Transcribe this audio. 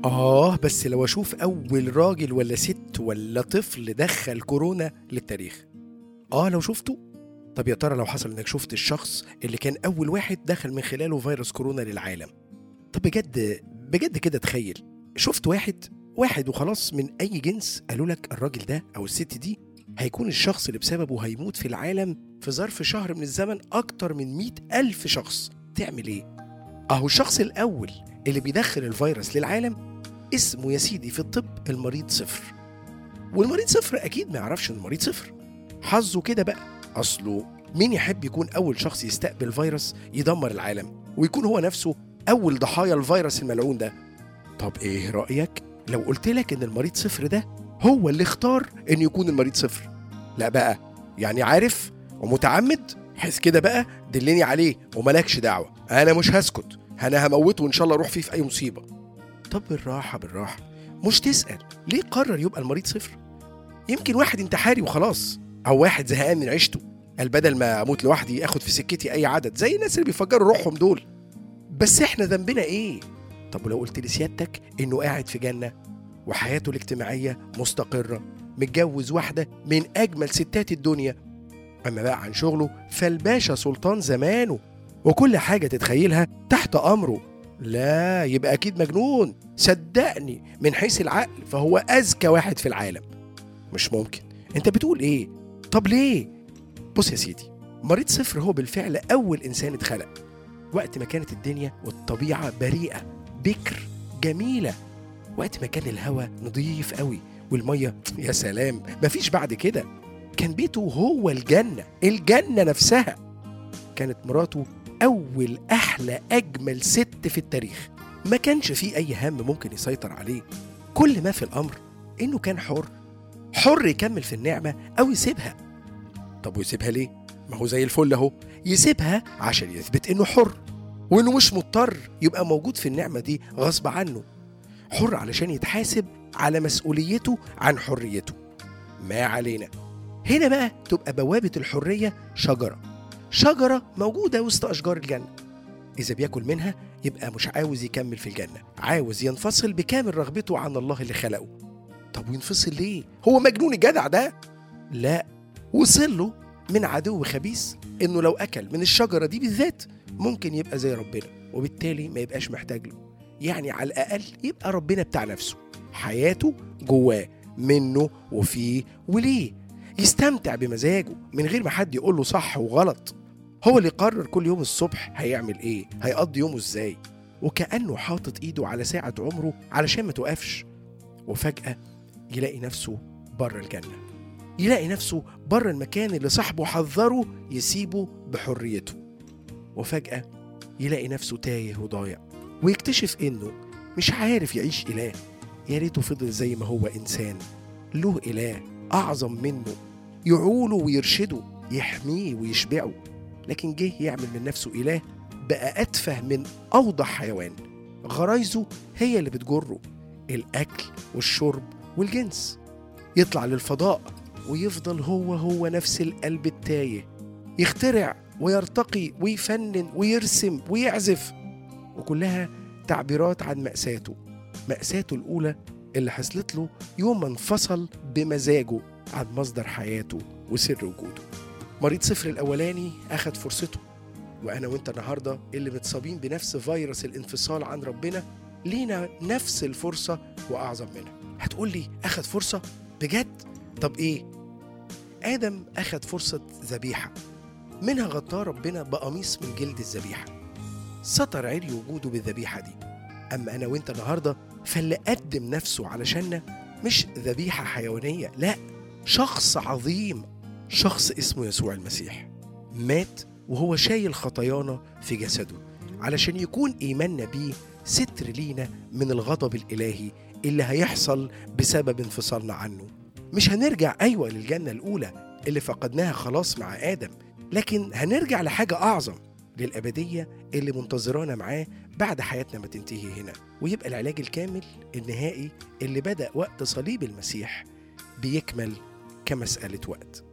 آه بس لو أشوف أول راجل ولا ست ولا طفل دخل كورونا للتاريخ آه لو شفته طب يا ترى لو حصل إنك شفت الشخص اللي كان أول واحد دخل من خلاله فيروس كورونا للعالم طب بجد بجد كده تخيل شفت واحد واحد وخلاص من أي جنس قالوا لك الراجل ده أو الست دي هيكون الشخص اللي بسببه هيموت في العالم في ظرف شهر من الزمن أكتر من مئة ألف شخص تعمل إيه؟ أهو الشخص الأول اللي بيدخل الفيروس للعالم اسمه يا سيدي في الطب المريض صفر والمريض صفر أكيد ما يعرفش إن المريض صفر حظه كده بقى أصله مين يحب يكون أول شخص يستقبل فيروس يدمر العالم ويكون هو نفسه أول ضحايا الفيروس الملعون ده طب إيه رأيك لو قلت لك إن المريض صفر ده هو اللي اختار إنه يكون المريض صفر لا بقى يعني عارف ومتعمد حس كده بقى دلني عليه وملكش دعوة أنا مش هسكت أنا هموته وإن شاء الله أروح فيه في أي مصيبة طب بالراحة بالراحة مش تسأل ليه قرر يبقى المريض صفر يمكن واحد انتحاري وخلاص أو واحد زهقان من عيشته قال بدل ما أموت لوحدي آخد في سكتي أي عدد زي الناس اللي بيفجروا روحهم دول بس إحنا ذنبنا إيه طب ولو قلت لسيادتك إنه قاعد في جنة وحياته الاجتماعية مستقرة متجوز واحدة من أجمل ستات الدنيا أما بقى عن شغله فالباشا سلطان زمانه وكل حاجة تتخيلها تحت أمره لا يبقى أكيد مجنون صدقني من حيث العقل فهو أذكى واحد في العالم مش ممكن أنت بتقول إيه؟ طب ليه؟ بص يا سيدي مريض صفر هو بالفعل أول إنسان اتخلق وقت ما كانت الدنيا والطبيعة بريئة بكر جميلة وقت ما كان الهواء نظيف قوي والمية يا سلام مفيش بعد كده كان بيته هو الجنة الجنة نفسها كانت مراته أول أحلى أجمل ست في التاريخ ما كانش فيه أي هم ممكن يسيطر عليه كل ما في الأمر إنه كان حر حر يكمل في النعمة أو يسيبها طب ويسيبها ليه؟ ما هو زي الفل أهو يسيبها عشان يثبت إنه حر وإنه مش مضطر يبقى موجود في النعمة دي غصب عنه حر علشان يتحاسب على مسؤوليته عن حريته ما علينا هنا بقى تبقى بوابة الحرية شجرة شجرة موجودة وسط أشجار الجنة إذا بياكل منها يبقى مش عاوز يكمل في الجنة عاوز ينفصل بكامل رغبته عن الله اللي خلقه طب وينفصل ليه؟ هو مجنون الجدع ده؟ لا وصل له من عدو خبيث إنه لو أكل من الشجرة دي بالذات ممكن يبقى زي ربنا وبالتالي ما يبقاش محتاج له يعني على الأقل يبقى ربنا بتاع نفسه حياته جواه منه وفيه وليه يستمتع بمزاجه من غير ما حد يقول له صح وغلط هو اللي قرر كل يوم الصبح هيعمل ايه هيقضي يومه ازاي وكأنه حاطط ايده على ساعة عمره علشان ما توقفش وفجأة يلاقي نفسه بره الجنة يلاقي نفسه بره المكان اللي صاحبه حذره يسيبه بحريته وفجأة يلاقي نفسه تايه وضايع ويكتشف انه مش عارف يعيش اله يا ريته فضل زي ما هو انسان له اله اعظم منه يعوله ويرشده يحميه ويشبعه لكن جه يعمل من نفسه اله بقى اتفه من اوضح حيوان غرايزه هي اللي بتجره الاكل والشرب والجنس يطلع للفضاء ويفضل هو هو نفس القلب التايه يخترع ويرتقي ويفنن ويرسم ويعزف وكلها تعبيرات عن مأساته مأساته الأولى اللي حصلت له يوم ما انفصل بمزاجه عن مصدر حياته وسر وجوده مريض صفر الأولاني أخد فرصته وأنا وأنت النهاردة اللي متصابين بنفس فيروس الانفصال عن ربنا لينا نفس الفرصة وأعظم منها هتقول لي أخد فرصة بجد طب إيه آدم أخد فرصة ذبيحة منها غطاه ربنا بقميص من جلد الذبيحة ستر عري وجوده بالذبيحة دي أما أنا وأنت النهاردة فاللي قدم نفسه علشاننا مش ذبيحة حيوانية لا شخص عظيم شخص اسمه يسوع المسيح مات وهو شايل خطايانا في جسده علشان يكون إيماننا بيه ستر لينا من الغضب الإلهي اللي هيحصل بسبب انفصالنا عنه مش هنرجع أيوة للجنة الأولى اللي فقدناها خلاص مع آدم لكن هنرجع لحاجة أعظم للأبدية اللي منتظرانا معاه بعد حياتنا ما تنتهي هنا ويبقى العلاج الكامل النهائي اللي بدأ وقت صليب المسيح بيكمل كمسألة وقت